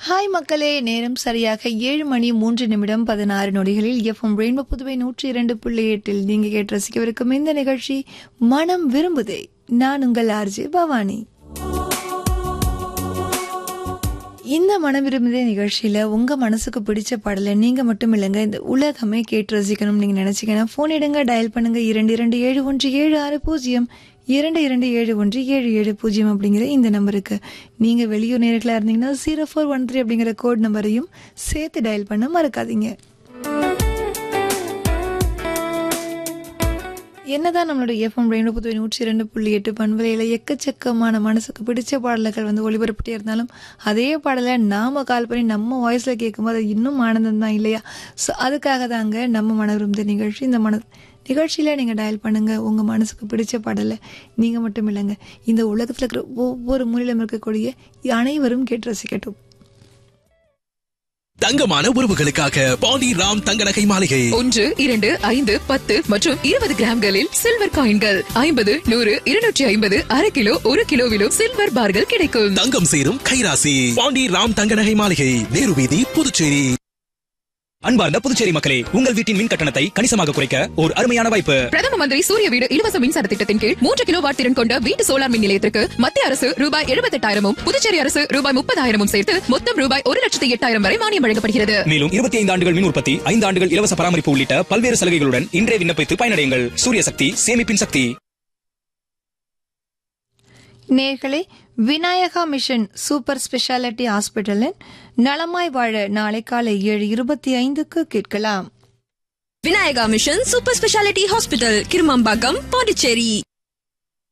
hi மக்களே நேரம் சரியாக ஏழு மணி மூன்று நிமிடம் பதினாறு நொடிகளில் எஃப்எம் ரெயின்போ புதுவை நூற்றி இரண்டு புள்ளி எட்டில் நீங்க கேட்டு ரசிக்கவிருக்கும் இந்த நிகழ்ச்சி மனம் விரும்புதே நான் உங்கள் ஆர்ஜே பவானி இந்த மனம் விரும்புதே நிகழ்ச்சியில உங்க மனசுக்கு பிடிச்ச பாடலை நீங்க மட்டும் இல்லைங்க இந்த உலகமே கேட்டு ரசிக்கணும்னு நீங்க நினைச்சீங்கன்னா போன் எடுங்க டயல் பண்ணுங்க இரண்டு இரண்டு ஏழு ஒன்று ஏழு ஆறு பூஜ்ஜியம் இரண்டு இரண்டு ஏழு ஒன்று ஏழு ஏழு பூஜ்ஜியம் அப்படிங்கிற இந்த நம்பருக்கு நீங்க வெளியூர் நேர்களா இருந்தீங்கன்னா ஜீரோ ஃபோர் ஒன் த்ரீ அப்படிங்கிற கோட் நம்பரையும் சேர்த்து டயல் பண்ண மறக்காதீங்க என்னதான் நம்மளோட எஃப்எம் ரெயின்போ புதுவை நூற்றி இரண்டு புள்ளி எட்டு பண்பலையில் எக்கச்சக்கமான மனசுக்கு பிடிச்ச பாடல்கள் வந்து ஒளிபரப்பிட்டே இருந்தாலும் அதே பாடலை நாம கால் பண்ணி நம்ம வாய்ஸில் கேட்கும்போது அது இன்னும் ஆனந்தம் தான் இல்லையா ஸோ அதுக்காக தாங்க நம்ம மன விரும்புத நிகழ்ச்சி இந்த மன நிகழ்ச்சியில் நீங்கள் டயல் பண்ணுங்க உங்கள் மனசுக்கு பிடிச்ச பாடலை நீங்கள் மட்டும் இல்லைங்க இந்த உலகத்தில் இருக்கிற ஒவ்வொரு மூலையிலும் இருக்கக்கூடிய அனைவரும் கேட்டு ரசிக்கட்டும் தங்கமான உறவுகளுக்காக பாண்டி ராம் தங்க நகை மாளிகை ஒன்று இரண்டு ஐந்து பத்து மற்றும் இருபது கிராம்களில் சில்வர் காயின்கள் ஐம்பது நூறு இருநூற்றி ஐம்பது அரை கிலோ ஒரு கிலோவிலும் சில்வர் பார்கள் கிடைக்கும் தங்கம் சேரும் கைராசி பாண்டி ராம் தங்க நகை மாளிகை நேரு வீதி புதுச்சேரி அன்பார்ந்த புதுச்சேரி மக்களே உங்கள் வீட்டின் மின் கட்டணத்தை கணிசமாக குறைக்க ஒரு அருமையான வாய்ப்பு பிரதம மந்திரி சூரிய வீடு இலவச மின்சார திட்டத்தின் கீழ் மூன்று கிலோ வாட் திறன் கொண்ட வீட்டு சோலார் மின் நிலையத்திற்கு மத்திய அரசு ரூபாய் எழுபத்தெட்டாயிரமும் புதுச்சேரி அரசு ரூபாய் முப்பதாயிரமும் சேர்த்து மொத்தம் ரூபாய் ஒரு லட்சத்தி எட்டாயிரம் வரை மானியம் வழங்கப்படுகிறது மேலும் இருபத்தி ஐந்து ஆண்டுகள் மின் உற்பத்தி ஐந்து ஆண்டுகள் இலவச பராமரிப்பு உள்ளிட்ட பல்வேறு சலுகைகளுடன் இன்றே விண்ணப்பித்து பயனடையுங்கள் சூரிய சக்தி சேமிப்பின் சக்தி நேர்களே விநாயகா மிஷன் சூப்பர் ஸ்பெஷாலிட்டி ஹாஸ்பிட்டலின் நலமாய் வாழ நாளை காலை ஏழு இருபத்தி ஐந்துக்கு கேட்கலாம் Vinayaka mission super speciality hospital Kirumampakkam Pondicherry